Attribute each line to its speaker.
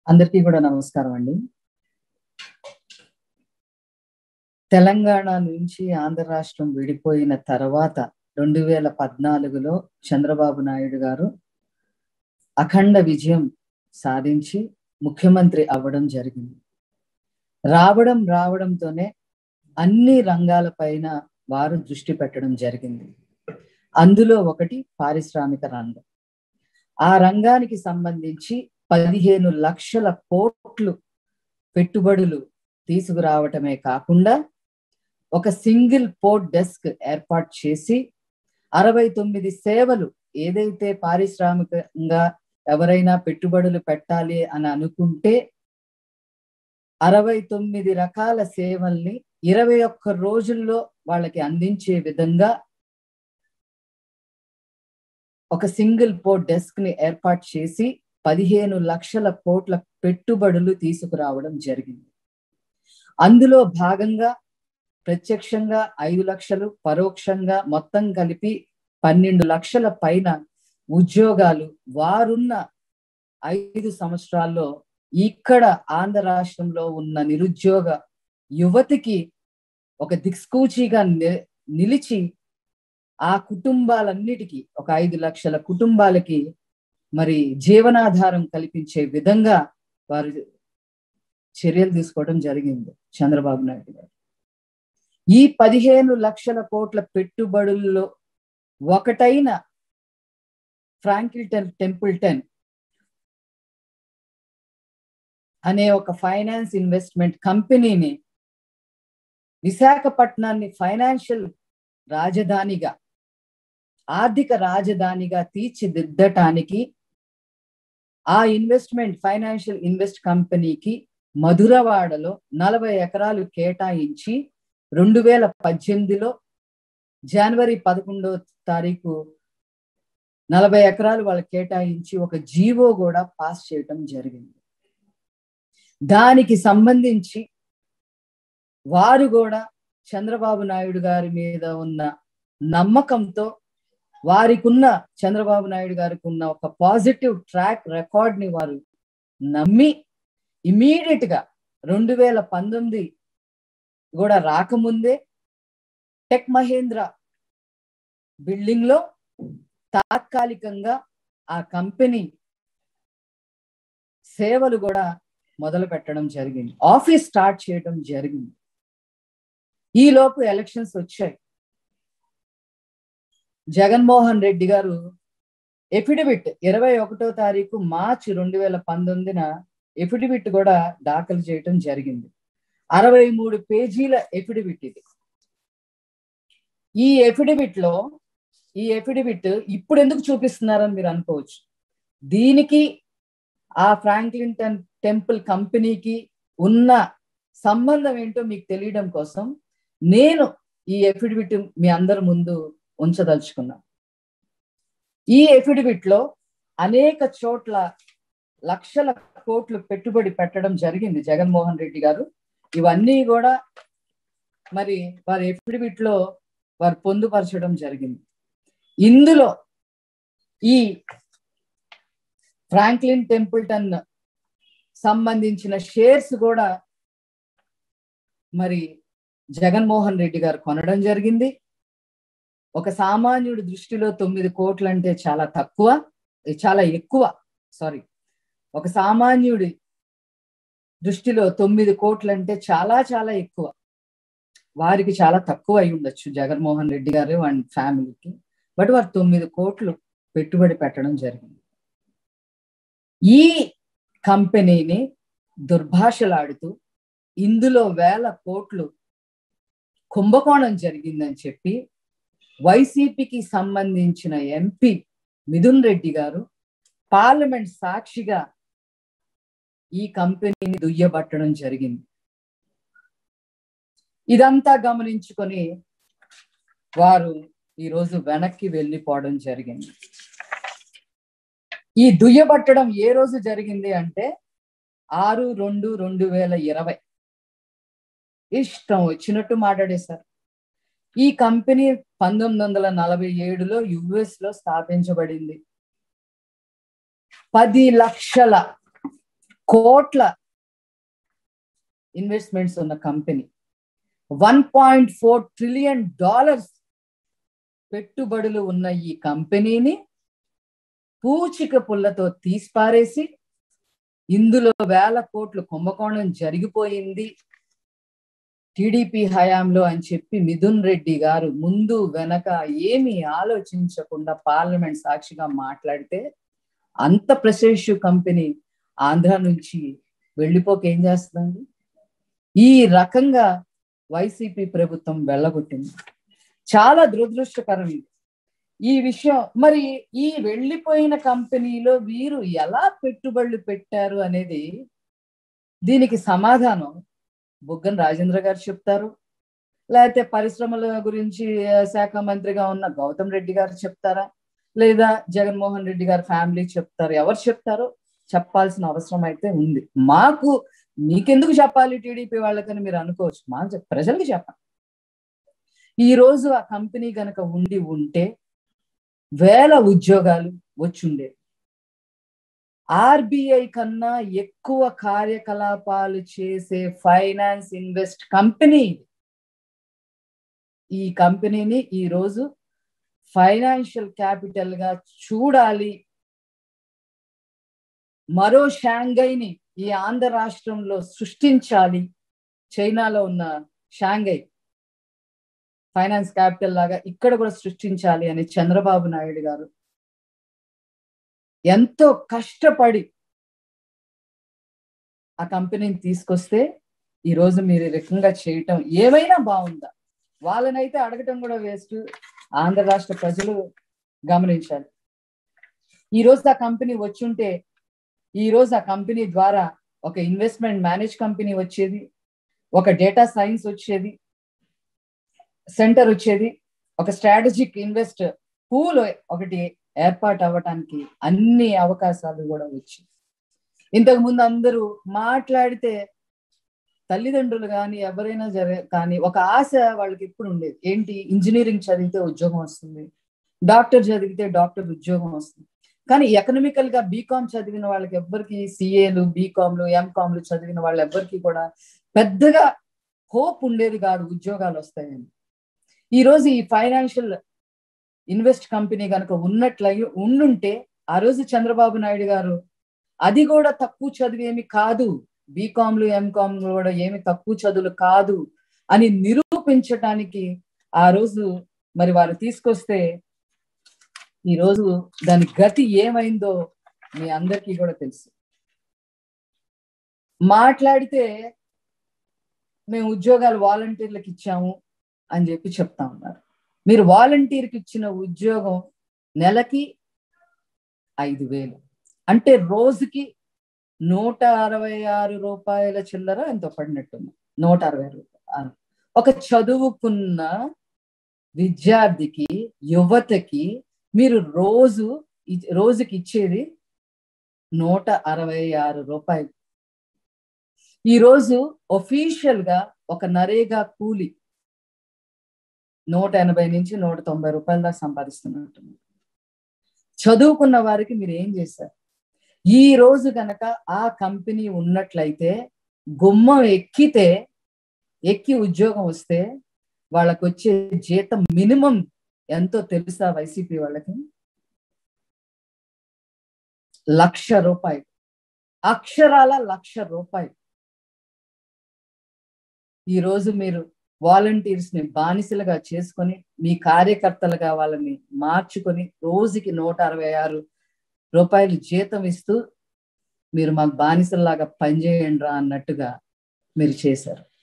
Speaker 1: అందరికీ కూడా నమస్కారం అండి తెలంగాణ నుంచి ఆంధ్ర రాష్ట్రం విడిపోయిన తర్వాత రెండు వేల పద్నాలుగులో చంద్రబాబు నాయుడు గారు అఖండ విజయం సాధించి ముఖ్యమంత్రి అవ్వడం జరిగింది రావడం రావడంతోనే అన్ని రంగాలపైన వారు దృష్టి పెట్టడం జరిగింది అందులో ఒకటి పారిశ్రామిక రంగం ఆ రంగానికి సంబంధించి పదిహేను లక్షల కోట్లు పెట్టుబడులు తీసుకురావటమే కాకుండా ఒక సింగిల్ పోర్ట్ డెస్క్ ఏర్పాటు చేసి అరవై తొమ్మిది సేవలు ఏదైతే పారిశ్రామికంగా ఎవరైనా పెట్టుబడులు పెట్టాలి అని అనుకుంటే అరవై తొమ్మిది రకాల సేవల్ని ఇరవై ఒక్క రోజుల్లో వాళ్ళకి అందించే విధంగా ఒక సింగిల్ పోర్ట్ డెస్క్ ని ఏర్పాటు చేసి పదిహేను లక్షల కోట్ల పెట్టుబడులు తీసుకురావడం జరిగింది అందులో భాగంగా ప్రత్యక్షంగా ఐదు లక్షలు పరోక్షంగా మొత్తం కలిపి పన్నెండు లక్షల పైన ఉద్యోగాలు వారున్న ఐదు సంవత్సరాల్లో ఇక్కడ ఆంధ్ర రాష్ట్రంలో ఉన్న నిరుద్యోగ యువతికి ఒక దిక్సూచిగా నిలిచి ఆ కుటుంబాలన్నిటికీ ఒక ఐదు లక్షల కుటుంబాలకి మరి జీవనాధారం కల్పించే విధంగా వారు చర్యలు తీసుకోవడం జరిగింది చంద్రబాబు నాయుడు గారు ఈ పదిహేను లక్షల కోట్ల పెట్టుబడుల్లో ఒకటైన ఫ్రాంకిల్టన్ టెంపుల్టన్ అనే ఒక ఫైనాన్స్ ఇన్వెస్ట్మెంట్ కంపెనీని విశాఖపట్నాన్ని ఫైనాన్షియల్ రాజధానిగా ఆర్థిక రాజధానిగా తీర్చిదిద్దటానికి ఆ ఇన్వెస్ట్మెంట్ ఫైనాన్షియల్ ఇన్వెస్ట్ కంపెనీకి మధురవాడలో నలభై ఎకరాలు కేటాయించి రెండు వేల పద్దెనిమిదిలో జనవరి పదకొండో తారీఖు నలభై ఎకరాలు వాళ్ళు కేటాయించి ఒక జీవో కూడా పాస్ చేయటం జరిగింది దానికి సంబంధించి వారు కూడా చంద్రబాబు నాయుడు గారి మీద ఉన్న నమ్మకంతో వారికి ఉన్న చంద్రబాబు నాయుడు గారికి ఉన్న ఒక పాజిటివ్ ట్రాక్ రికార్డ్ ని వారు నమ్మి ఇమీడియట్ గా రెండు వేల పంతొమ్మిది కూడా రాకముందే టెక్ మహేంద్ర బిల్డింగ్ లో తాత్కాలికంగా ఆ కంపెనీ సేవలు కూడా మొదలు పెట్టడం జరిగింది ఆఫీస్ స్టార్ట్ చేయడం జరిగింది ఈ లోపు ఎలక్షన్స్ వచ్చాయి జగన్మోహన్ రెడ్డి గారు ఎఫిడవిట్ ఇరవై ఒకటో తారీఖు మార్చి రెండు వేల పంతొమ్మిదిన ఎఫిడవిట్ కూడా దాఖలు చేయటం జరిగింది అరవై మూడు పేజీల ఎఫిడవిట్ ఇది ఈ ఎఫిడవిట్ లో ఈ ఎఫిడవిట్ ఇప్పుడు ఎందుకు చూపిస్తున్నారని మీరు అనుకోవచ్చు దీనికి ఆ ఫ్రాంక్లింటన్ టెంపుల్ కంపెనీకి ఉన్న సంబంధం ఏంటో మీకు తెలియడం కోసం నేను ఈ ఎఫిడవిట్ మీ అందరి ముందు ఉంచదలుచుకున్నా ఈ ఎఫిడవిట్ లో అనేక చోట్ల లక్షల కోట్లు పెట్టుబడి పెట్టడం జరిగింది జగన్మోహన్ రెడ్డి గారు ఇవన్నీ కూడా మరి వారి ఎఫిడవిట్ లో వారు పొందుపరచడం జరిగింది ఇందులో ఈ ఫ్రాంక్లిన్ టెంపుల్టన్ సంబంధించిన షేర్స్ కూడా మరి జగన్మోహన్ రెడ్డి గారు కొనడం జరిగింది ఒక సామాన్యుడి దృష్టిలో తొమ్మిది కోట్లు అంటే చాలా తక్కువ చాలా ఎక్కువ సారీ ఒక సామాన్యుడి దృష్టిలో తొమ్మిది కోట్లు అంటే చాలా చాలా ఎక్కువ వారికి చాలా తక్కువ అయి ఉండొచ్చు జగన్మోహన్ రెడ్డి గారు అండ్ ఫ్యామిలీకి బట్ వారు తొమ్మిది కోట్లు పెట్టుబడి పెట్టడం జరిగింది ఈ కంపెనీని దుర్భాషలాడుతూ ఇందులో వేల కోట్లు కుంభకోణం జరిగిందని చెప్పి వైసీపీకి సంబంధించిన ఎంపీ మిథున్ రెడ్డి గారు పార్లమెంట్ సాక్షిగా ఈ కంపెనీని దుయ్యబట్టడం జరిగింది ఇదంతా గమనించుకొని వారు ఈరోజు వెనక్కి వెళ్ళిపోవడం జరిగింది ఈ దుయ్యబట్టడం ఏ రోజు జరిగింది అంటే ఆరు రెండు రెండు వేల ఇరవై ఇష్టం వచ్చినట్టు మాట్లాడేశారు ఈ కంపెనీ పంతొమ్మిది వందల నలభై ఏడులో యుఎస్ లో స్థాపించబడింది పది లక్షల కోట్ల ఇన్వెస్ట్మెంట్స్ ఉన్న company one point four trillion dollars పెట్టుబడులు ఉన్న ఈ కంపెనీని పూచిక పుల్లతో తీసిపారేసి ఇందులో వేల కోట్లు కుంభకోణం జరిగిపోయింది టిడిపి హయాంలో అని చెప్పి మిథున్ రెడ్డి గారు ముందు వెనక ఏమీ ఆలోచించకుండా పార్లమెంట్ సాక్షిగా మాట్లాడితే అంత ప్రెసెష్ కంపెనీ ఆంధ్ర నుంచి వెళ్ళిపోక ఏం చేస్తుందండి ఈ రకంగా వైసీపీ ప్రభుత్వం వెళ్ళగొట్టింది చాలా దురదృష్టకరం ఇది ఈ విషయం మరి ఈ వెళ్ళిపోయిన కంపెనీలో వీరు ఎలా పెట్టుబడులు పెట్టారు అనేది దీనికి సమాధానం బుగ్గన రాజేంద్ర గారు చెప్తారు లేకపోతే పరిశ్రమల గురించి శాఖ మంత్రిగా ఉన్న గౌతమ్ రెడ్డి గారు చెప్తారా లేదా జగన్మోహన్ రెడ్డి గారి ఫ్యామిలీ చెప్తారు ఎవరు చెప్తారో చెప్పాల్సిన అవసరం అయితే ఉంది మాకు మీకెందుకు చెప్పాలి టీడీపీ వాళ్ళకని మీరు అనుకోవచ్చు మా ప్రజలకు చెప్పండి ఈ రోజు ఆ కంపెనీ గనక ఉండి ఉంటే వేల ఉద్యోగాలు వచ్చుండే ఆర్బిఐ కన్నా ఎక్కువ కార్యకలాపాలు చేసే ఫైనాన్స్ ఇన్వెస్ట్ కంపెనీ ఈ కంపెనీని ఈ రోజు ఫైనాన్షియల్ క్యాపిటల్ గా చూడాలి మరో షాంఘైని ఈ ఆంధ్ర రాష్ట్రంలో సృష్టించాలి చైనాలో ఉన్న షాంఘై ఫైనాన్స్ క్యాపిటల్ లాగా ఇక్కడ కూడా సృష్టించాలి అని చంద్రబాబు నాయుడు గారు ఎంతో కష్టపడి ఆ కంపెనీని తీసుకొస్తే ఈరోజు మీరు రకంగా చేయటం ఏమైనా బాగుందా వాళ్ళనైతే అడగటం కూడా వేస్ట్ ఆంధ్ర రాష్ట్ర ప్రజలు గమనించాలి ఈరోజు ఆ కంపెనీ వచ్చుంటే ఈరోజు ఆ కంపెనీ ద్వారా ఒక ఇన్వెస్ట్మెంట్ మేనేజ్ కంపెనీ వచ్చేది ఒక డేటా సైన్స్ వచ్చేది సెంటర్ వచ్చేది ఒక స్ట్రాటజిక్ ఇన్వెస్ట్ పూల్ ఒకటి ఏర్పాటు అవ్వటానికి అన్ని అవకాశాలు కూడా వచ్చాయి ఇంతకు ముందు అందరూ మాట్లాడితే తల్లిదండ్రులు కానీ ఎవరైనా జర కానీ ఒక ఆశ వాళ్ళకి ఎప్పుడు ఉండేది ఏంటి ఇంజనీరింగ్ చదివితే ఉద్యోగం వస్తుంది డాక్టర్ చదివితే డాక్టర్ ఉద్యోగం వస్తుంది కానీ ఎకనామికల్ గా బీకామ్ చదివిన వాళ్ళకి ఎవ్వరికి సిఏలు బీకామ్లు ఎంకామ్లు చదివిన వాళ్ళు ఎవ్వరికి కూడా పెద్దగా హోప్ ఉండేది కాదు ఉద్యోగాలు వస్తాయని ఈ రోజు ఈ ఫైనాన్షియల్ ఇన్వెస్ట్ కంపెనీ కనుక ఉన్నట్లయి ఉండుంటే ఆ రోజు చంద్రబాబు నాయుడు గారు అది కూడా తక్కువ చదివేమి కాదు బీకామ్లు ఎంకామ్లు కూడా ఏమి తక్కువ చదువులు కాదు అని నిరూపించటానికి ఆ రోజు మరి వారు తీసుకొస్తే ఈ రోజు దాని గతి ఏమైందో మీ అందరికీ కూడా తెలుసు మాట్లాడితే మేము ఉద్యోగాలు వాలంటీర్లకు ఇచ్చాము అని చెప్పి చెప్తా ఉన్నారు మీరు వాలంటీర్కి ఇచ్చిన ఉద్యోగం నెలకి ఐదు వేలు అంటే రోజుకి నూట అరవై ఆరు రూపాయల చిల్లర ఎంతో పడినట్టుంది నూట అరవై రూపాయలు ఒక చదువుకున్న విద్యార్థికి యువతకి మీరు రోజు రోజుకి ఇచ్చేది నూట అరవై ఆరు రూపాయలు ఈరోజు ఒఫీషియల్ గా ఒక నరేగా కూలి నూట ఎనభై నుంచి నూట తొంభై రూపాయల దాకా సంపాదిస్తున్నట్టు చదువుకున్న వారికి మీరు ఏం చేశారు ఈ రోజు గనక ఆ కంపెనీ ఉన్నట్లయితే గుమ్మం ఎక్కితే ఎక్కి ఉద్యోగం వస్తే వాళ్ళకి వచ్చే జీతం మినిమం ఎంతో తెలుసా వైసీపీ వాళ్ళకి లక్ష రూపాయలు అక్షరాల లక్ష రూపాయలు ఈ రోజు మీరు వాలంటీర్స్ ని బానిసలుగా చేసుకొని మీ కార్యకర్తలుగా వాళ్ళని మార్చుకొని రోజుకి నూట అరవై ఆరు రూపాయలు జీతం ఇస్తూ మీరు మాకు బానిసల్లాగా పనిచేయండి రా అన్నట్టుగా మీరు చేశారు